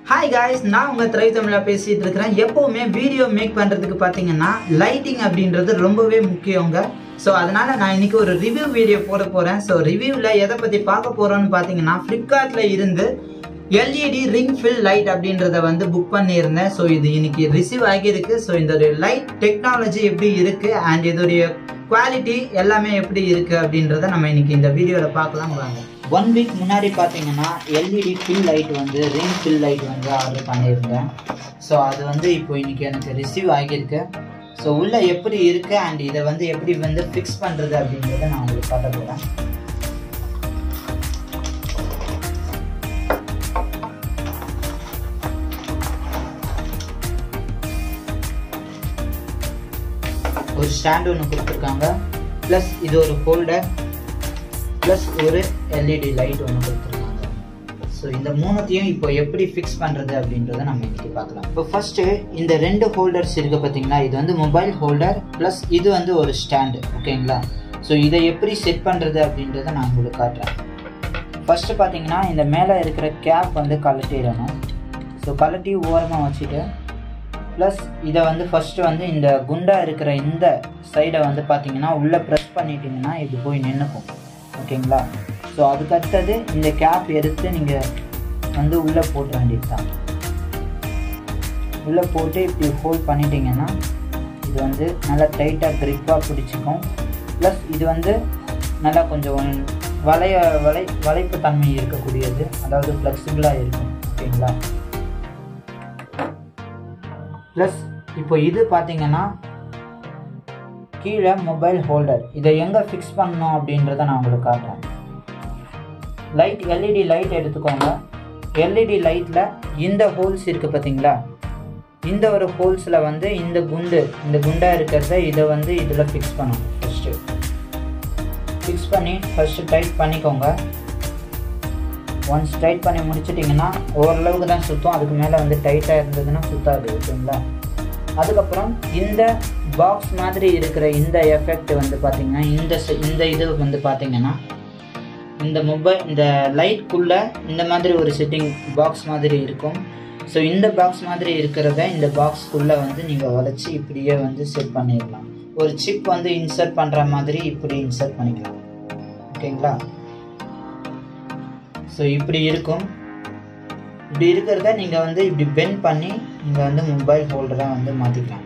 hi guys நான் உங்கள் திரை தமிழா பேசிகிட்டு இருக்கிறேன் எப்போவுமே வீடியோ மேக் பண்ணுறதுக்கு பார்த்தீங்கன்னா லைட்டிங் அப்படின்றது ரொம்பவே முக்கியங்க ஸோ அதனால் நான் இன்னைக்கு ஒரு ரிவ்யூ வீடியோ போட போகிறேன் ஸோ ரிவ்யூவில் எதை பற்றி பார்க்க போகிறோன்னு பார்த்தீங்கன்னா ஃப்ளிப்கார்ட்டில் இருந்து எல்இடி ரிங் ஃபில் லைட் அப்படின்றத வந்து புக் பண்ணியிருந்தேன் ஸோ இது இன்னைக்கு ரிசீவ் ஆகியிருக்கு ஸோ இந்த லைட் டெக்னாலஜி எப்படி இருக்குது அண்ட் இதோடைய குவாலிட்டி எல்லாமே எப்படி இருக்குது அப்படின்றத நம்ம இன்னைக்கு இந்த வீடியோவில் பார்க்கலாம் வாங்க ஒன் வீக் முன்னாடி பார்த்தீங்கன்னா எல்இடி ஃபில் லைட் வந்து ரிங் ஃபில் லைட் வந்து ஆர்டர் பண்ணியிருந்தேன் ஸோ அது வந்து இப்போ இன்னைக்கு எனக்கு ரிசீவ் ஆகியிருக்கு ஸோ உள்ளே எப்படி இருக்குது அண்ட் இதை வந்து எப்படி வந்து ஃபிக்ஸ் பண்ணுறது அப்படின்றத நான் உங்களுக்கு காட்ட போகிறேன் ஒரு ஸ்டாண்ட் ஒன்று கொடுத்துருக்காங்க ப்ளஸ் இது ஒரு ஹோல்டர் ப்ளஸ் ஒரு எல்இடி லைட் ஒன்று கொடுத்துருக்காங்க ஸோ இந்த மூணுத்தையும் இப்போ எப்படி ஃபிக்ஸ் பண்ணுறது அப்படின்றத நம்ம இன்னைக்கு பார்க்கலாம் இப்போ ஃபஸ்ட்டு இந்த ரெண்டு ஹோல்டர்ஸ் இருக்குது பார்த்தீங்களா இது வந்து மொபைல் ஹோல்டர் ப்ளஸ் இது வந்து ஒரு ஸ்டாண்டு ஓகேங்களா ஸோ இதை எப்படி செட் பண்ணுறது அப்படின்றத நான் உங்களுக்கு காட்டுறேன் ஃபஸ்ட்டு பார்த்தீங்கன்னா இந்த மேலே இருக்கிற கேப் வந்து கழட்டிடணும் ஸோ கழட்டி ஓரமாக வச்சுட்டு ப்ளஸ் இதை வந்து ஃபஸ்ட்டு வந்து இந்த குண்டா இருக்கிற இந்த சைடை வந்து பார்த்தீங்கன்னா உள்ளே ப்ரெஸ் பண்ணிட்டீங்கன்னா இது போய் நின்றுக்கும் ஓகேங்களா ஸோ அதுக்கடுத்தது இந்த கேப் எடுத்து நீங்கள் வந்து உள்ளே போட்ட வேண்டியது தான் உள்ளே போட்டு இப்படி ஹோல்ட் பண்ணிட்டீங்கன்னா இது வந்து நல்லா டைட்டாக க்ரிப்பாக பிடிச்சிக்கும் ப்ளஸ் இது வந்து நல்லா கொஞ்சம் வளைய வளை வளைப்பு தன்மை இருக்கக்கூடியது அதாவது ஃப்ளெக்சிபிளாக இருக்கும் ஓகேங்களா ப்ளஸ் இப்போ இது பார்த்தீங்கன்னா கீழே மொபைல் ஹோல்டர் இதை எங்கே ஃபிக்ஸ் பண்ணணும் அப்படின்றத நான் உங்களுக்கு காட்டுறேன் லைட் எல்இடி லைட் எடுத்துக்கோங்க எல்இடி லைட்டில் இந்த ஹோல்ஸ் இருக்குது பார்த்தீங்களா இந்த ஒரு ஹோல்ஸில் வந்து இந்த குண்டு இந்த குண்டாக இருக்கிறத இதை வந்து இதில் ஃபிக்ஸ் பண்ணணும் ஃபஸ்ட்டு ஃபிக்ஸ் பண்ணி ஃபஸ்ட்டு டைட் பண்ணிக்கோங்க ஒன்ஸ் டைட் பண்ணி முடிச்சிட்டிங்கன்னா ஓரளவுக்கு தான் சுற்றும் அதுக்கு மேலே வந்து டைட்டாக இருந்ததுன்னா சுத்தாது ஓகேங்களா அதுக்கப்புறம் இந்த பாக்ஸ் மாதிரி இருக்கிற இந்த எஃபெக்ட் வந்து பார்த்திங்கன்னா இந்த இந்த இது வந்து பார்த்திங்கன்னா இந்த மொபைல் இந்த லைட்குள்ளே இந்த மாதிரி ஒரு செட்டிங் பாக்ஸ் மாதிரி இருக்கும் ஸோ இந்த பாக்ஸ் மாதிரி இருக்கிறத இந்த பாக்ஸ்க்குள்ளே வந்து நீங்கள் வளைச்சி இப்படியே வந்து செட் பண்ணிடலாம் ஒரு சிப் வந்து இன்சர்ட் பண்ணுற மாதிரி இப்படி இன்சர்ட் பண்ணிக்கலாம் ஓகேங்களா ஸோ இப்படி இருக்கும் இப்படி இருக்கிறத நீங்கள் வந்து இப்படி பெண்ட் பண்ணி நீங்கள் வந்து மொபைல் ஹோல்டராக வந்து மாற்றிக்கலாம்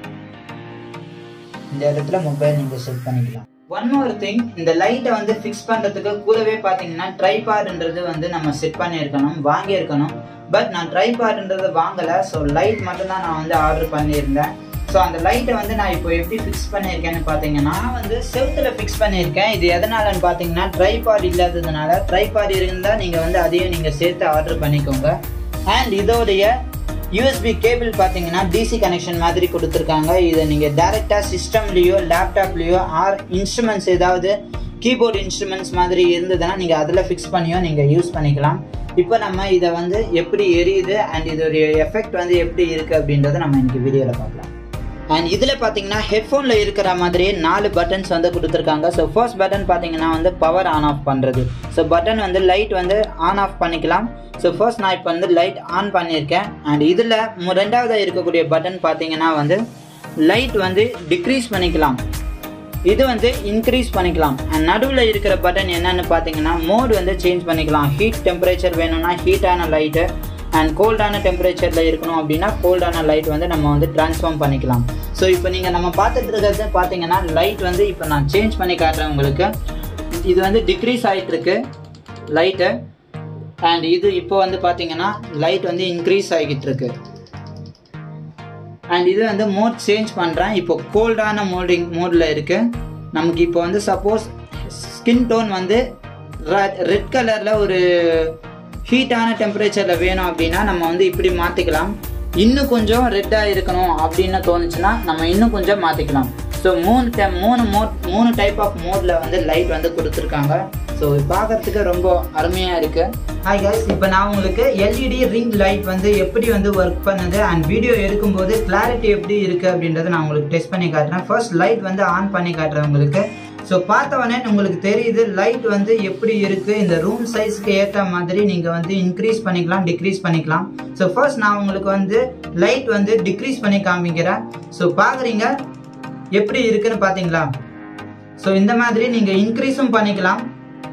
இந்த இடத்துல மொபைல் நீங்கள் செட் பண்ணிக்கலாம் ஒன் மோர் திங் இந்த லைட்டை வந்து ஃபிக்ஸ் பண்ணுறதுக்கு கூடவே பார்த்தீங்கன்னா ட்ரைபார்ன்றது வந்து நம்ம செட் பண்ணியிருக்கணும் வாங்கியிருக்கணும் பட் நான் ட்ரைபார்ன்றது வாங்கலை ஸோ லைட் மட்டும்தான் நான் வந்து ஆர்டர் பண்ணியிருந்தேன் ஸோ அந்த லைட்டை வந்து நான் இப்போ எப்படி ஃபிக்ஸ் பண்ணியிருக்கேன்னு பார்த்தீங்கன்னா நான் வந்து செவுத்தில் ஃபிக்ஸ் பண்ணியிருக்கேன் இது எதனாலன்னு பார்த்தீங்கன்னா ட்ரைபாட் இல்லாததுனால ட்ரைபாட் இருந்தால் நீங்கள் வந்து அதையும் நீங்கள் சேர்த்து ஆர்டர் பண்ணிக்கோங்க அண்ட் இதோடைய யூஎஸ்பி கேபிள் பார்த்தீங்கன்னா டிசி கனெக்ஷன் மாதிரி கொடுத்துருக்காங்க இதை நீங்கள் டேரெக்டாக சிஸ்டம்லேயோ லேப்டாப்லேயோ ஆர் இன்ஸ்ட்ருமெண்ட்ஸ் ஏதாவது கீபோர்டு இன்ஸ்ட்ருமெண்ட்ஸ் மாதிரி இருந்ததுன்னா நீங்கள் அதில் ஃபிக்ஸ் பண்ணியோ நீங்கள் யூஸ் பண்ணிக்கலாம் இப்போ நம்ம இதை வந்து எப்படி எரியுது அண்ட் இதோடைய எஃபெக்ட் வந்து எப்படி இருக்குது அப்படின்றத நம்ம இன்னைக்கு வீடியோவில் பார்க்கலாம் அண்ட் இதில் பார்த்தீங்கன்னா ஹெட்ஃபோனில் இருக்கிற மாதிரியே நாலு பட்டன்ஸ் வந்து கொடுத்துருக்காங்க ஸோ ஃபர்ஸ்ட் பட்டன் பார்த்தீங்கன்னா வந்து பவர் ஆன் ஆஃப் பண்ணுறது ஸோ பட்டன் வந்து லைட் வந்து ஆன் ஆஃப் பண்ணிக்கலாம் ஸோ ஃபர்ஸ்ட் நான் இப்போ வந்து லைட் ஆன் பண்ணியிருக்கேன் அண்ட் இதில் ரெண்டாவதாக இருக்கக்கூடிய பட்டன் பார்த்தீங்கன்னா வந்து லைட் வந்து டிக்ரீஸ் பண்ணிக்கலாம் இது வந்து இன்க்ரீஸ் பண்ணிக்கலாம் அண்ட் நடுவில் இருக்கிற பட்டன் என்னன்னு பார்த்தீங்கன்னா மோட் வந்து சேஞ்ச் பண்ணிக்கலாம் ஹீட் டெம்பரேச்சர் வேணும்னா ஹீட்டான லைட்டு அண்ட் கோல்டான டெம்பரேச்சரில் இருக்கணும் அப்படின்னா கோல்டான லைட் வந்து நம்ம வந்து ட்ரான்ஸ்ஃபார்ம் பண்ணிக்கலாம் ஸோ இப்போ நீங்கள் நம்ம பார்த்துட்டு இருக்கிறது பார்த்தீங்கன்னா லைட் வந்து இப்போ நான் சேஞ்ச் பண்ணி காட்டுறேன் உங்களுக்கு இது வந்து டிக்ரீஸ் ஆகிட்டு இருக்கு லைட்டு அண்ட் இது இப்போ வந்து பார்த்தீங்கன்னா லைட் வந்து இன்க்ரீஸ் ஆகிட்டு இருக்கு அண்ட் இது வந்து மோட் சேஞ்ச் பண்ணுறேன் இப்போ கோல்டான மோல்டிங் மோடில் இருக்குது நமக்கு இப்போ வந்து சப்போஸ் ஸ்கின் டோன் வந்து ரெட் கலரில் ஒரு ஹீட்டான டெம்பரேச்சரில் வேணும் அப்படின்னா நம்ம வந்து இப்படி மாற்றிக்கலாம் இன்னும் கொஞ்சம் ரெட்டாக இருக்கணும் அப்படின்னு தோணுச்சுன்னா நம்ம இன்னும் கொஞ்சம் மாற்றிக்கலாம் ஸோ மூணு டை மூணு மோட் மூணு டைப் ஆஃப் மோடில் வந்து லைட் வந்து கொடுத்துருக்காங்க ஸோ பார்க்கறதுக்கு ரொம்ப அருமையாக இருக்குது ஹாய் guys இப்போ நான் உங்களுக்கு எல்இடி ரிங் லைட் வந்து எப்படி வந்து ஒர்க் பண்ணுது அண்ட் வீடியோ எடுக்கும்போது கிளாரிட்டி எப்படி இருக்குது அப்படின்றத நான் உங்களுக்கு டெஸ்ட் பண்ணி காட்டுறேன் ஃபர்ஸ்ட் லைட் வந்து ஆன் பண்ணி காட்டுறேன் உங்களுக்கு ஸோ பார்த்தவொடனே உங்களுக்கு தெரியுது லைட் வந்து எப்படி இருக்கு இந்த ரூம் சைஸ்க்கு ஏற்ற மாதிரி நீங்க வந்து இன்க்ரீஸ் பண்ணிக்கலாம் டிக்ரீஸ் பண்ணிக்கலாம் ஸோ ஃபர்ஸ்ட் நான் உங்களுக்கு வந்து லைட் வந்து டிக்ரீஸ் பண்ணி காமிக்கிறேன் ஸோ பார்க்குறீங்க எப்படி இருக்குன்னு பார்த்தீங்களா ஸோ இந்த மாதிரி நீங்க இன்க்ரீஸும் பண்ணிக்கலாம்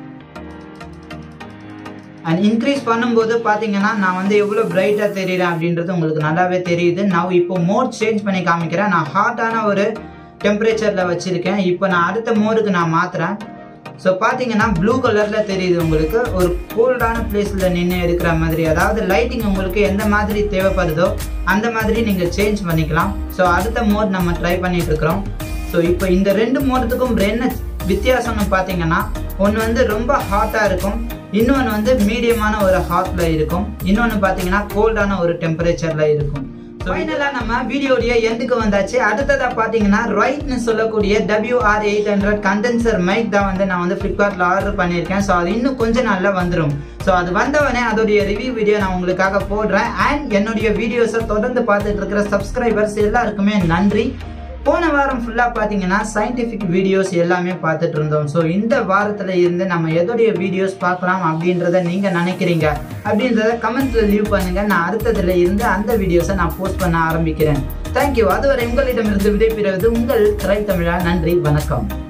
அண்ட் இன்க்ரீஸ் பண்ணும்போது பார்த்தீங்கன்னா நான் வந்து எவ்வளோ பிரைட்டாக தெரியுறேன் அப்படின்றது உங்களுக்கு நல்லாவே தெரியுது நான் இப்போ மோட் சேஞ்ச் பண்ணி காமிக்கிறேன் நான் ஹாட்டான ஒரு டெம்பரேச்சரில் வச்சுருக்கேன் இப்போ நான் அடுத்த மோடுக்கு நான் மாற்றுறேன் ஸோ பார்த்தீங்கன்னா ப்ளூ கலரில் தெரியுது உங்களுக்கு ஒரு கோல்டான பிளேஸில் நின்று இருக்கிற மாதிரி அதாவது லைட்டிங் உங்களுக்கு எந்த மாதிரி தேவைப்படுதோ அந்த மாதிரி நீங்கள் சேஞ்ச் பண்ணிக்கலாம் ஸோ அடுத்த மோட் நம்ம ட்ரை பண்ணிட்டு இருக்கிறோம் ஸோ இப்போ இந்த ரெண்டு மோடத்துக்கும் என்ன வித்தியாசம்னு பார்த்தீங்கன்னா ஒன்று வந்து ரொம்ப ஹாட்டாக இருக்கும் இன்னொன்று வந்து மீடியமான ஒரு ஹாட்ல இருக்கும் இன்னொன்று பார்த்தீங்கன்னா கோல்டான ஒரு டெம்பரேச்சர்ல இருக்கும் ஃபைனலாக நம்ம வீடியோடைய எண்டுக்கு வந்தாச்சு அடுத்ததாக பார்த்தீங்கன்னா ரைட்னு சொல்லக்கூடிய WR eight hundred condenser mic தான் வந்து நான் வந்து ஃப்ளிப்கார்ட்டில் ஆர்டர் பண்ணியிருக்கேன் ஸோ அது இன்னும் கொஞ்ச நாளில் வந்துடும் ஸோ அது வந்தவொடனே அதோடைய ரிவ்யூ வீடியோ நான் உங்களுக்காக போடுறேன் அண்ட் என்னுடைய வீடியோஸை தொடர்ந்து பார்த்துட்டு இருக்கிற சப்ஸ்கிரைபர்ஸ் எல்லாருக்குமே நன்றி போன வாரம் ஃபுல்லாக பார்த்தீங்கன்னா சயின்டிஃபிக் வீடியோஸ் எல்லாமே பார்த்துட்டு இருந்தோம் ஸோ இந்த வாரத்தில் இருந்து நம்ம எதோடைய வீடியோஸ் பார்க்கலாம் அப்படின்றத நீங்கள் நினைக்கிறீங்க அப்படின்றத கமெண்ட்ல லீவ் பண்ணுங்க நான் அடுத்ததுல இருந்து அந்த வீடியோஸை நான் போஸ்ட் பண்ண ஆரம்பிக்கிறேன் தேங்க்யூ அதுவரை உங்களிடமிருந்து விடைபெறுவது உங்கள் திரை தமிழா நன்றி வணக்கம்